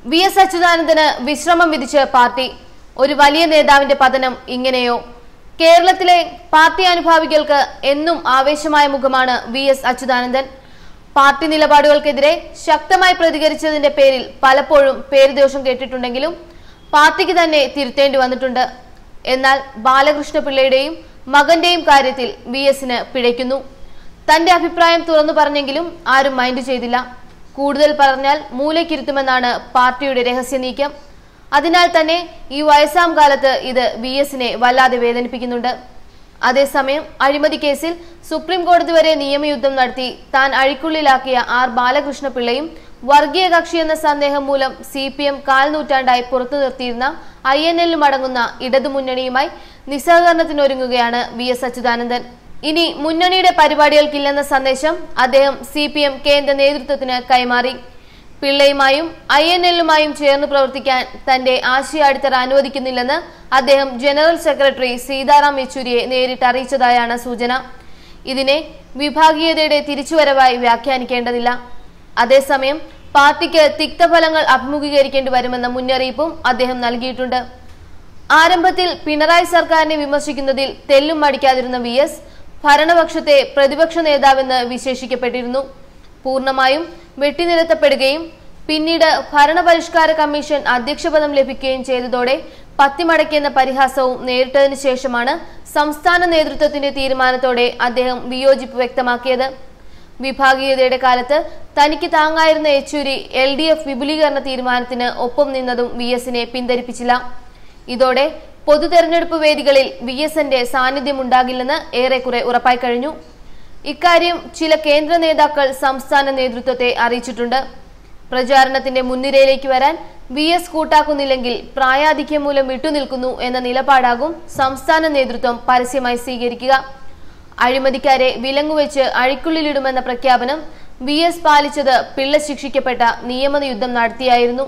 V S അച്യുതാനന്ദന് വിശ്രമം വിധിച്ച് party ഒരു വലിയ നേതാവിന്റെ പതനം ഇങ്ങനെയോ കേരളത്തിലെ പാർട്ടി അനുഭാവികൾക്ക് എന്നും ആവേശമായ മുഖമാണ് വി എസ് അച്യുതാനന്ദൻ പാർട്ടി നിലപാടുകൾക്കെതിരെ ശക്തമായി പ്രതികരിച്ചതിന്റെ പേരിൽ പലപ്പോഴും പേരുദോഷം കേട്ടിട്ടുണ്ടെങ്കിലും പാർട്ടിക്ക് തന്നെ തിരുത്തേണ്ടി വന്നിട്ടുണ്ട് എന്നാൽ ബാലകൃഷ്ണ പിള്ളയുടെയും മകന്റെയും കാര്യത്തിൽ വി എസിന് പിഴയ്ക്കുന്നു തന്റെ അഭിപ്രായം തുറന്നു പറഞ്ഞെങ്കിലും ആരും മൈൻഡ് ചെയ്തില്ല കൂടുതൽ പറഞ്ഞാൽ മൂലയ്ക്കിരുത്തുമെന്നാണ് പാർട്ടിയുടെ രഹസ്യ നീക്കം അതിനാൽ തന്നെ ഈ വയസ്സാം കാലത്ത് ഇത് വി എസിനെ വല്ലാതെ വേദനിപ്പിക്കുന്നുണ്ട് അതേസമയം അഴിമതി കേസിൽ സുപ്രീം കോടതി വരെ നിയമയുദ്ധം നടത്തി താൻ അഴിക്കുള്ളിലാക്കിയ ആർ ബാലകൃഷ്ണ പിള്ളയും വർഗീയ കക്ഷി എന്ന സന്ദേഹം മൂലം സി പി എം കാൽനൂറ്റാണ്ടായി പുറത്തു നിർത്തിയിരുന്ന ഐ എൻ എല്ലും അടങ്ങുന്ന ഇടതുമുന്നണിയുമായി നിസ്സഹകരണത്തിനൊരുങ്ങുകയാണ് വി എസ് അച്യുതാനന്ദൻ ഇനി മുന്നണിയുടെ പരിപാടികൾക്കില്ലെന്ന സന്ദേശം അദ്ദേഹം സി പി എം കേന്ദ്ര നേതൃത്വത്തിന് കൈമാറി പിള്ളയുമായും ഐ എൻ എല്ലുമായും ചേർന്ന് പ്രവർത്തിക്കാൻ തന്റെ ആശയ അടിത്തറ അനുവദിക്കുന്നില്ലെന്ന് അദ്ദേഹം ജനറൽ സെക്രട്ടറി സീതാറാം യെച്ചൂരിയെ നേരിട്ട് അറിയിച്ചതായാണ് സൂചന ഇതിനെ വിഭാഗീയതയുടെ തിരിച്ചുവരവായി വ്യാഖ്യാനിക്കേണ്ടതില്ല അതേസമയം പാർട്ടിക്ക് തിക്തഫലങ്ങൾ അഭിമുഖീകരിക്കേണ്ടി വരുമെന്ന മുന്നറിയിപ്പും അദ്ദേഹം നൽകിയിട്ടുണ്ട് ആരംഭത്തിൽ പിണറായി സർക്കാരിനെ വിമർശിക്കുന്നതിൽ തെല്ലും മടിക്കാതിരുന്ന വി എസ് ഭരണപക്ഷത്തെ പ്രതിപക്ഷ നേതാവെന്ന് വിശേഷിക്കപ്പെട്ടിരുന്നു പൂർണ്ണമായും വെട്ടിനിരത്തപ്പെടുകയും പിന്നീട് ഭരണപരിഷ്കാര കമ്മീഷൻ അധ്യക്ഷപദം ലഭിക്കുകയും ചെയ്തതോടെ പത്തിമടക്കിയെന്ന പരിഹാസവും നേരിട്ടതിനു ശേഷമാണ് സംസ്ഥാന നേതൃത്വത്തിന്റെ തീരുമാനത്തോടെ അദ്ദേഹം വിയോജിപ്പ് വ്യക്തമാക്കിയത് വിഭാഗീയതയുടെ കാലത്ത് തനിക്ക് താങ്ങായിരുന്ന യെച്ചൂരി എൽ ഡി എഫ് വിപുലീകരണ തീരുമാനത്തിന് ഒപ്പം നിന്നതും വി എസിനെ പിന്തിരിപ്പിച്ചില്ല ഇതോടെ പൊതു തെരഞ്ഞെടുപ്പ് വേദികളിൽ വി എസിന്റെ സാന്നിധ്യം ഉണ്ടാകില്ലെന്ന് ഏറെക്കുറെ ഉറപ്പായി കഴിഞ്ഞു ഇക്കാര്യം ചില കേന്ദ്ര നേതാക്കൾ സംസ്ഥാന നേതൃത്വത്തെ അറിയിച്ചിട്ടുണ്ട് പ്രചാരണത്തിന്റെ മുൻനിരയിലേക്ക് വരാൻ വി എസ് കൂട്ടാക്കുന്നില്ലെങ്കിൽ പ്രായാധിക്യം മൂലം വിട്ടുനിൽക്കുന്നു എന്ന നിലപാടാകും സംസ്ഥാന നേതൃത്വം പരസ്യമായി സ്വീകരിക്കുക അഴിമതിക്കാരെ വിലങ്ങുവെച്ച് അഴിക്കുള്ളിലിടുമെന്ന പ്രഖ്യാപനം വി എസ് പാലിച്ചത് പിള്ള ശിക്ഷിക്കപ്പെട്ട നിയമയുദ്ധം നടത്തിയായിരുന്നു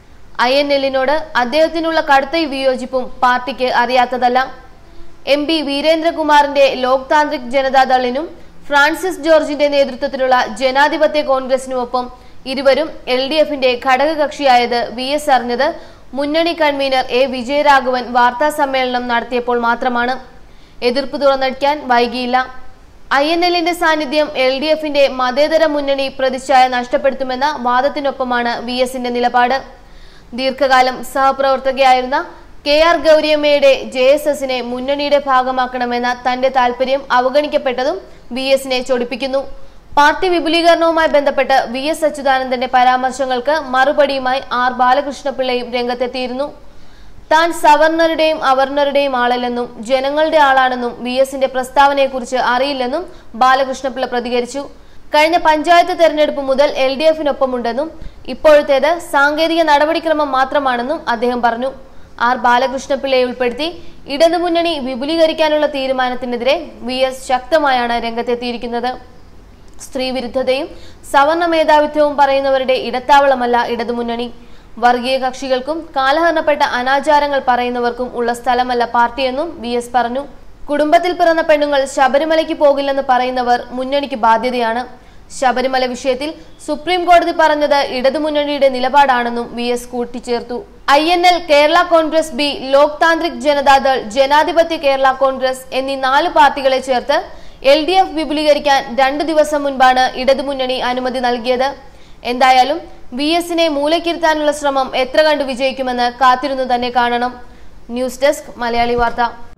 ഐ എൻ എല്ലിനോട് അദ്ദേഹത്തിനുള്ള കടുത്ത വിയോജിപ്പും പാർട്ടിക്ക് അറിയാത്തതല്ല എം പി വീരേന്ദ്രകുമാറിന്റെ ലോക് താന്ത്രിക് ജനതാദളിനും ഫ്രാൻസിസ് ജോർജിന്റെ നേതൃത്വത്തിലുള്ള ജനാധിപത്യ കോൺഗ്രസിനുമൊപ്പം ഇരുവരും എൽ ഡി എഫിന്റെ ഘടകകക്ഷിയായത് വി എസ് അറിഞ്ഞത് മുന്നണി കൺവീനർ എ വിജയരാഘവൻ വാർത്താ സമ്മേളനം നടത്തിയപ്പോൾ മാത്രമാണ് എതിർപ്പ് തുറന്നടിക്കാൻ വൈകിയില്ല ഐ എൻ എല്ലിന്റെ സാന്നിധ്യം എൽ ഡി എഫിന്റെ മതേതര മുന്നണി പ്രതിച്ഛായ നഷ്ടപ്പെടുത്തുമെന്ന വാദത്തിനൊപ്പമാണ് വി എസിന്റെ നിലപാട് ദീർഘകാലം സഹപ്രവർത്തകയായിരുന്ന കെ ആർ ഗൗരിയമ്മയുടെ ജെ എസ് എസിനെ മുന്നണിയുടെ ഭാഗമാക്കണമെന്ന തന്റെ താൽപര്യം അവഗണിക്കപ്പെട്ടതും വി എസിനെ ചൊടിപ്പിക്കുന്നു പാർട്ടി വിപുലീകരണവുമായി ബന്ധപ്പെട്ട് വി എസ് അച്യുതാനന്ദന്റെ പരാമർശങ്ങൾക്ക് മറുപടിയുമായി ആർ ബാലകൃഷ്ണപിള്ളയും രംഗത്തെത്തിയിരുന്നു താൻ സവർണറുടെയും അവർണറുടെയും ആളല്ലെന്നും ജനങ്ങളുടെ ആളാണെന്നും വി എസിന്റെ പ്രസ്താവനയെക്കുറിച്ച് അറിയില്ലെന്നും ബാലകൃഷ്ണപിള്ള പ്രതികരിച്ചു കഴിഞ്ഞ പഞ്ചായത്ത് തെരഞ്ഞെടുപ്പ് മുതൽ എൽ ഡി എഫിനൊപ്പമുണ്ടെന്നും ഇപ്പോഴത്തേത് സാങ്കേതിക നടപടിക്രമം മാത്രമാണെന്നും അദ്ദേഹം പറഞ്ഞു ആർ ബാലകൃഷ്ണപിള്ളയെ ഉൾപ്പെടുത്തി ഇടതുമുന്നണി വിപുലീകരിക്കാനുള്ള തീരുമാനത്തിനെതിരെ വി എസ് ശക്തമായാണ് രംഗത്തെത്തിയിരിക്കുന്നത് സ്ത്രീവിരുദ്ധതയും സവർണ മേധാവിത്വവും പറയുന്നവരുടെ ഇടത്താവളമല്ല ഇടതുമുന്നണി വർഗീയ കക്ഷികൾക്കും കാലഹരണപ്പെട്ട അനാചാരങ്ങൾ പറയുന്നവർക്കും ഉള്ള സ്ഥലമല്ല പാർട്ടിയെന്നും വി എസ് പറഞ്ഞു കുടുംബത്തിൽ പിറന്ന പെണ്ണുങ്ങൾ ശബരിമലയ്ക്ക് പോകില്ലെന്ന് പറയുന്നവർ മുന്നണിക്ക് ബാധ്യതയാണ് ശബരിമല വിഷയത്തിൽ സുപ്രീം കോടതി പറഞ്ഞത് ഇടതുമുന്നണിയുടെ നിലപാടാണെന്നും വി എസ് കൂട്ടിച്ചേർത്തു I N L Kerala Congress B Lok Tantrik Janata Dal Janadhipathya Kerala Congress എന്നീ നാല് പാർട്ടികളെ ചേർത്ത് എൽ ഡി എഫ് വിപുലീകരിക്കാൻ രണ്ടു ദിവസം മുൻപാണ് ഇടതുമുന്നണി അനുമതി നൽകിയത് എന്തായാലും വി എസിനെ മൂലക്കിരുത്താനുള്ള ശ്രമം എത്ര കണ്ടു വിജയിക്കുമെന്ന് കാത്തിരുന്നു തന്നെ കാണണം ന്യൂസ് ഡെസ്ക് മലയാളി വാർത്ത